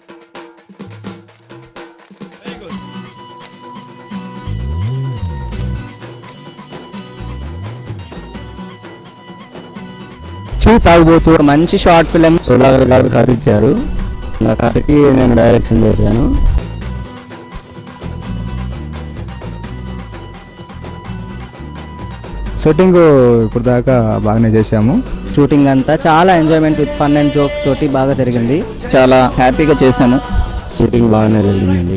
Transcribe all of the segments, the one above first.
చీ తాగుబోతూ ఒక మంచి షార్ట్ ఫిలిం సుధాకర్ గారు కథ ఇచ్చారు నా కథకి నేను డైరెక్షన్ చేశాను సెట్టింగ్ ఇప్పుడు దాకా బాగానే చేశాము షూటింగ్ అంతా చాలా enjoyment with fun and jokes తోటి బాగా జరిగింది చాలా హ్యాపీగా చేశాను షూటింగ్ బాగానే జరిగిందండి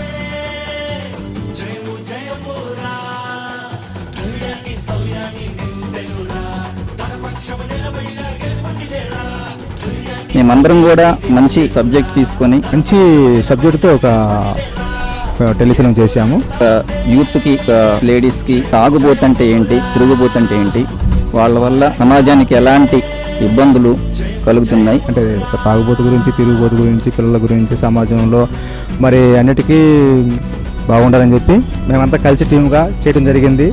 మేమందరం కూడా మంచి సబ్జెక్ట్ తీసుకొని మంచి సబ్జెక్టుతో ఒక టెలిఫిలిం చేశాము యూత్ కి లేడీస్ కి తాగుబోతంటే ఏంటి తిరుగుబోతంటే ఏంటి వాళ్ళ వల్ల సమాజానికి ఎలాంటి ఇబ్బందులు కలుగుతున్నాయి అంటే ఒక తాగుబోతు గురించి తిరుగుబోతు గురించి పిల్లల గురించి సమాజంలో మరి అన్నిటికీ బాగుండాలని చెప్పి మేమంతా కలిసి టీమ్గా చేయడం జరిగింది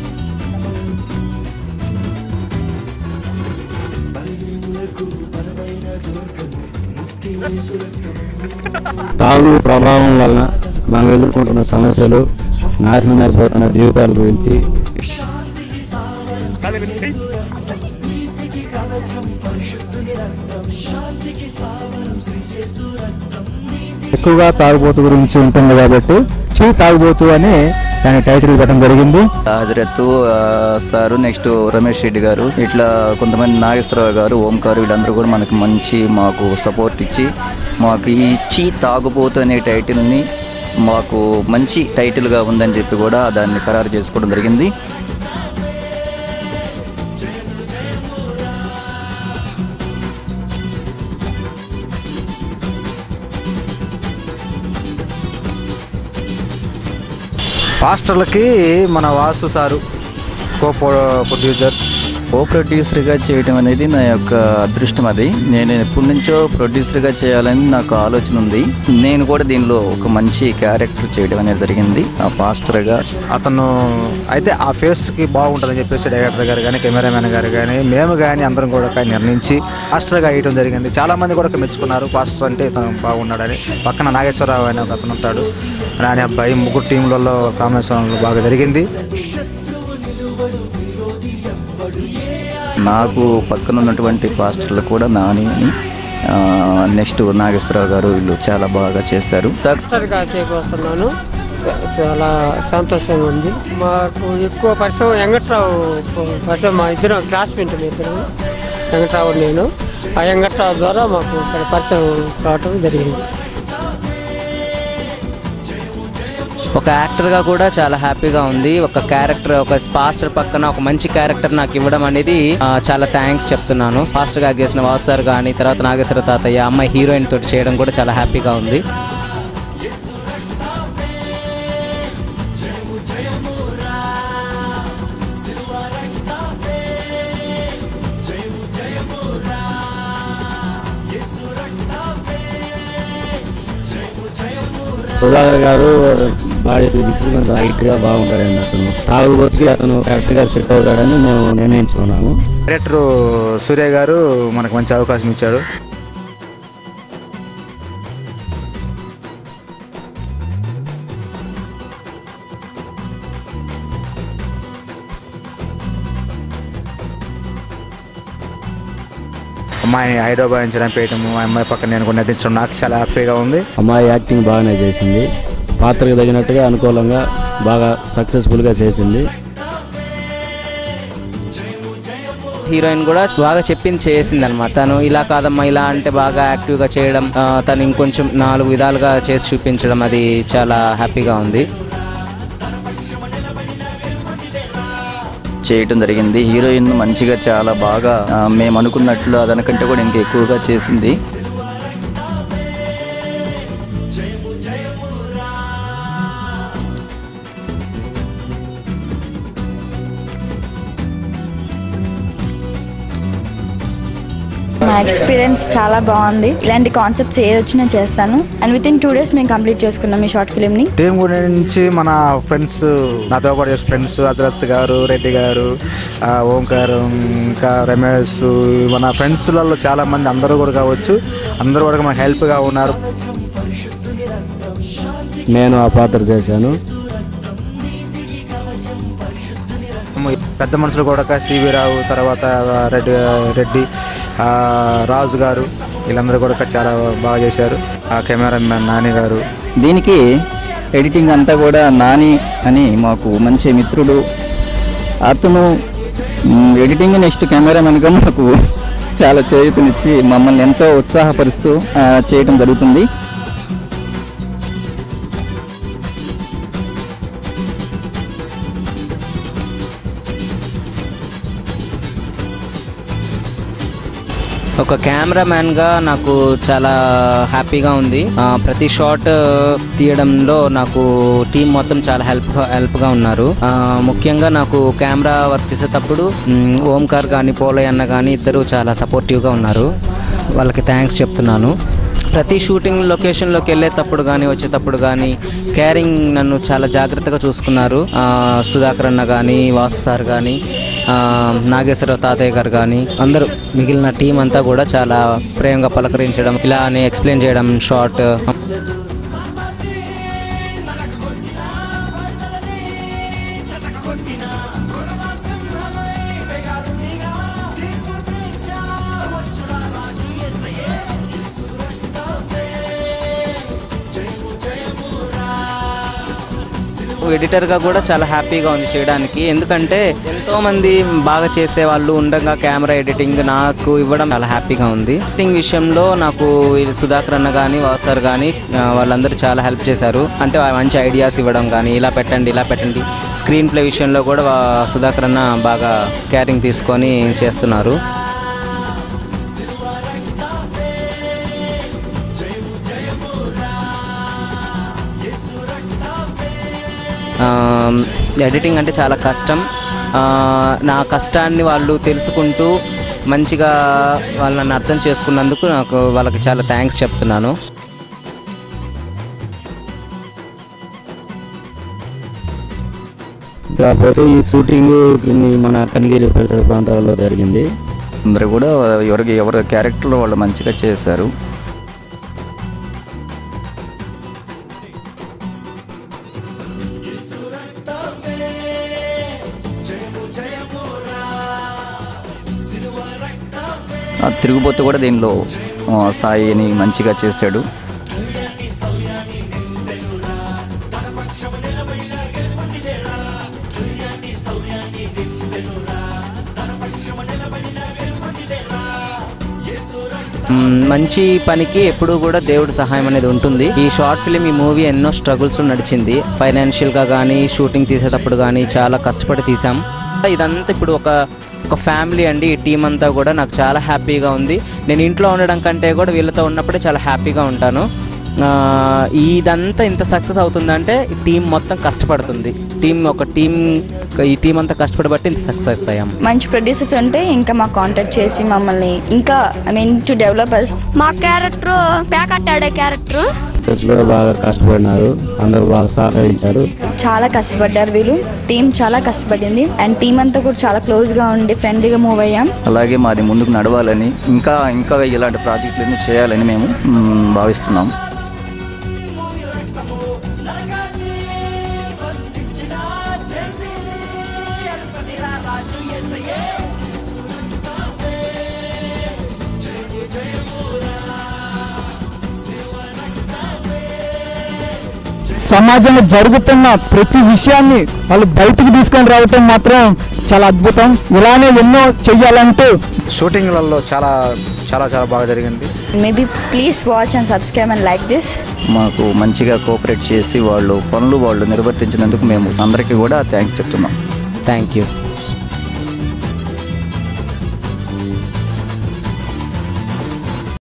తాగు ప్రభావం వలన మనం ఎదుర్కొంటున్న సమస్యలు నాశనం అయిపోతున్న జీవితాల గురించి ఎక్కువగా తాగుబోతు గురించి ఉంటుంది కాబట్టి చీ తాగుబోతు అని దాని టైటిల్ పెట్టడం జరిగింది హజరత్ సారు నెక్స్ట్ రమేష్ రెడ్డి గారు ఇట్లా కొంతమంది నాగేశ్వరరావు గారు ఓంకారు వీళ్ళందరూ కూడా మనకి మంచి మాకు సపోర్ట్ ఇచ్చి మాకు ఈ చీ తాగుబోతు అనే టైటిల్ని మాకు మంచి టైటిల్గా ఉందని చెప్పి కూడా దాన్ని ఖరారు చేసుకోవడం జరిగింది పాస్టర్లకి మన Vasu sir co producer co ప్రొడ్యూసర్గా చేయడం అనేది నా యొక్క అదృష్టం అది నేను ఎప్పటి నుంచో ప్రొడ్యూసర్గా చేయాలని నాకు ఆలోచన ఉంది నేను కూడా దీనిలో ఒక మంచి క్యారెక్టర్ చేయడం అనేది జరిగింది ఆ పాస్టర్గా అతను అయితే ఆ ఫేస్కి బాగుంటుందని చెప్పేసి డైరెక్టర్ గారు కానీ కెమెరామెన్ గారు కానీ మేము కానీ అందరం కూడా కానీ నిర్ణయించి పాస్టర్గా వేయడం జరిగింది చాలా మంది కూడా మెచ్చుకున్నారు పాస్టర్ అంటే ఇతను బాగున్నాడని పక్కన నాగేశ్వరరావు అనే ఒక అతను ఉంటాడు నాని అబ్బాయి ముగ్గురు టీంలలో కాంబినేషన్ బాగా జరిగింది నాకు పక్కన ఉన్నటువంటి పాస్టర్లు కూడా నాని అని నెక్స్ట్ నాగేశ్వరరావు గారు వీళ్ళు చాలా బాగా చేశారు సార్ గా చేయబోతున్నాను చ- చాలా సంతోషంగా ఉంది మాకు ఎక్కువ పరిచయం వెంకట్రావు పరిచయం మా ఇద్దరు క్లాస్మేట్ ఇద్దరు వెంకట్రావు నేను ఆ వెంకట్రావు ద్వారా మాకు ఇక్కడ పరిచయం కావటం జరిగింది ఒక యాక్టర్గా కూడా చాలా హ్యాపీగా ఉంది ఒక క్యారెక్టర్ ఒక పాస్టర్ పక్కన ఒక మంచి క్యారెక్టర్ నాకు ఇవ్వడం అనేది ఆ, చాలా థ్యాంక్స్ చెప్తున్నాను పాస్టర్గా గేసిన వాసు సార్ కానీ తర్వాత నాగేశ్వర తాతయ్య అమ్మాయి హీరోయిన్ తోటి చేయడం కూడా చాలా హ్యాపీగా ఉంది సుధాకర్ గారు బాడీ ఫిజిక్స్ కొంచెం హైట్గా బాగుంటాడండి అతను తాగుబోతుకి అతను కరెక్ట్గా సెట్ అవుతాడని మేము నిర్ణయించుకున్నాము డైరెక్టర్ సూర్య గారు మనకు మంచి అవకాశం ఇచ్చాడు అమ్మాయిని హైదరాబాద్ నుంచి రంపేయటం మా అమ్మాయి పక్కన నేను కూడా నటించడం నాకు చాలా హ్యాపీగా ఉంది అమ్మాయి యాక్టింగ్ బాగానే చేసింది పాత్రకు తగినట్టుగా అనుకూలంగా బాగా సక్సెస్ఫుల్గా చేసింది హీరోయిన్ కూడా బాగా చెప్పింది చేసింది అనమాట తను ఇలా కాదమ్మా ఇలా అంటే బాగా యాక్టివ్గా చేయడం ఆ, తను ఇంకొంచెం నాలుగు విధాలుగా చేసి చూపించడం అది చాలా హ్యాపీగా ఉంది చేయటం జరిగింది హీరోయిన్ మంచిగా చాలా బాగా ఆ, మేము అనుకున్నట్లు అదనకంటే కూడా ఇంకా ఎక్కువగా చేసింది మా ఎక్స్పీరియన్స్ చాలా బాగుంది ఇలాంటి కాన్సెప్ట్స్ ఏది వచ్చినా చేస్తాను and with in two days మేము కంప్లీట్ చేసుకున్నాం ఈ షార్ట్ ఫిల్మ్ని టీం గురించి మన ఫ్రెండ్స్ నాతో పాటు చేసిన ఫ్రెండ్స్ అదరత్ గారు రెడ్డి గారు ఆ, ఓంకార్ ఇంకా రమేష్ మన ఫ్రెండ్స్లలో చాలా మంది అందరూ కూడా కావచ్చు అందరూ కూడా మనకు హెల్ప్గా ఉన్నారు నేను ఆ పాత్ర చేశాను పెద్ద మనుషులు కూడా సివి రావు తర్వాత రెడ్డి రెడ్డి ఆ, రాజు గారు వీళ్ళందరూ కూడా చాలా బాగా చేశారు ఆ కెమెరామెన్ నాని గారు దీనికి ఎడిటింగ్ అంతా కూడా నాని అని మాకు మంచి మిత్రుడు అతను మ్, ఎడిటింగ్ నెక్స్ట్ కెమెరామెన్గా మాకు చాలా చేయూతనిచ్చి మమ్మల్ని ఎంతో ఉత్సాహపరుస్తూ ఆ, చేయటం జరుగుతుంది ఒక కెమెరామ్యాన్గా నాకు చాలా హ్యాపీగా ఉంది ఆ, ప్రతి షాట్ తీయడంలో నాకు టీం మొత్తం చాలా హెల్ప్ హెల్ప్గా ఉన్నారు ఆ, ముఖ్యంగా నాకు కెమెరా వర్క్ చేసేటప్పుడు మ్, ఓంకార్ కానీ పోలయ్య అన్న కానీ ఇద్దరు చాలా సపోర్టివ్గా ఉన్నారు వాళ్ళకి థ్యాంక్స్ చెప్తున్నాను ప్రతి షూటింగ్ లొకేషన్లోకి వెళ్ళేటప్పుడు కానీ వచ్చేటప్పుడు కానీ కేరింగ్ నన్ను చాలా జాగ్రత్తగా చూసుకున్నారు ఆ, సుధాకర్ అన్న కానీ వాసు సార్ కానీ ఆ, నాగేశ్వరరావు తాతయ్య గారు కానీ అందరూ మిగిలిన టీం అంతా కూడా చాలా ప్రేమగా పలకరించడం ఇలా అని ఎక్స్ప్లెయిన్ చేయడం షార్ట్ ఎడిటర్గా కూడా చాలా హ్యాపీగా ఉంది చేయడానికి ఎందుకంటే ఎంతోమంది బాగా చేసే వాళ్ళు ఉండగా కెమెరా ఎడిటింగ్ నాకు ఇవ్వడం చాలా హ్యాపీగా ఉంది ఎడిటింగ్ విషయంలో నాకు ఈ సుధాకర్ అన్న కానీ వాసర్ కానీ ఆ, వాళ్ళందరూ చాలా హెల్ప్ చేశారు అంటే మంచి ఐడియాస్ ఇవ్వడం కానీ ఇలా పెట్టండి ఇలా పెట్టండి స్క్రీన్ ప్లే విషయంలో కూడా వా- సుధాకర్ అన్న బాగా కేరింగ్ తీసుకొని చేస్తున్నారు ఎడిటింగ్ అంటే చాలా కష్టం ఆ, నా కష్టాన్ని వాళ్ళు తెలుసుకుంటూ మంచిగా వాళ్ళని అర్థం చేసుకున్నందుకు నాకు వాళ్ళకి చాలా థ్యాంక్స్ చెప్తున్నాను కాకపోతే ఈ షూటింగ్ మన కనిగిరి పరిసర ప్రాంతాల్లో జరిగింది అందరూ కూడా ఎవరికి ఎవరి క్యారెక్టర్లో వాళ్ళు మంచిగా చేశారు ఆ తిరుగుబోతు కూడా దీనిలో ఆ, సాయిని మంచిగా చేశాడు మ్, మంచి పనికి ఎప్పుడూ కూడా దేవుడి సహాయం అనేది ఉంటుంది ఈ షార్ట్ ఫిలిం ఈ మూవీ ఎన్నో స్ట్రగుల్స్ నడిచింది ఫైనాన్షియల్గా కానీ షూటింగ్ తీసేటప్పుడు కానీ చాలా కష్టపడి తీసాం ఇదంతా ఇప్పుడు ఒక ఒక ఫ్యామిలీ అండి ఈ టీం అంతా కూడా నాకు చాలా హ్యాపీగా ఉంది నేను ఇంట్లో ఉండడం కంటే కూడా వీళ్ళతో ఉన్నప్పుడే చాలా హ్యాపీగా ఉంటాను ఆ, ఇదంతా ఇంత సక్సెస్ అవుతుందంటే టీం మొత్తం కష్టపడుతుంది టీం ఒక టీం ఈ టీం అంతా కష్టపడబట్టి ఇంత సక్సెస్ అయ్యాం మంచి ప్రొడ్యూసర్స్ ఉంటే ఇంకా మాకు కాంటాక్ట్ చేసి మమ్మల్ని ఇంకా ఐ మీన్ టు డెవలపర్స్ మా క్యారెక్టర్ ప్యాకెట్ ఆడే క్యారెక్టర్ టీచర్స్ కూడా బాగా కష్టపడినారు అందరూ బాగా సహకరించారు చాలా కష్టపడ్డారు వీళ్ళు టీం చాలా కష్టపడింది అండ్ టీం అంతా కూడా చాలా క్లోజ్గా ఉండి ఫ్రెండ్లీగా మూవ్ అయ్యాం అలాగే మాది ముందుకు నడవాలని ఇంకా ఇంకా ఇలాంటి ప్రాజెక్టులన్నీ చేయాలని మేము మ్, భావిస్తున్నాం సమాజంలో జరుగుతున్న ప్రతి విషయాన్ని వాళ్ళు బయటికి తీసుకొని రావటం మాత్రం చాలా అద్భుతం ఇలానే ఎన్నో చెయ్యాలంటూ షూటింగ్లలో చాలా చాలా చాలా బాగా జరిగింది maybe please watch and subscribe and like this మాకు మంచిగా కోఆపరేట్ చేసి వాళ్ళు పనులు వాళ్ళు నిర్వర్తించినందుకు మేము అందరికీ కూడా థ్యాంక్స్ చెప్తున్నాం థ్యాంక్ యూ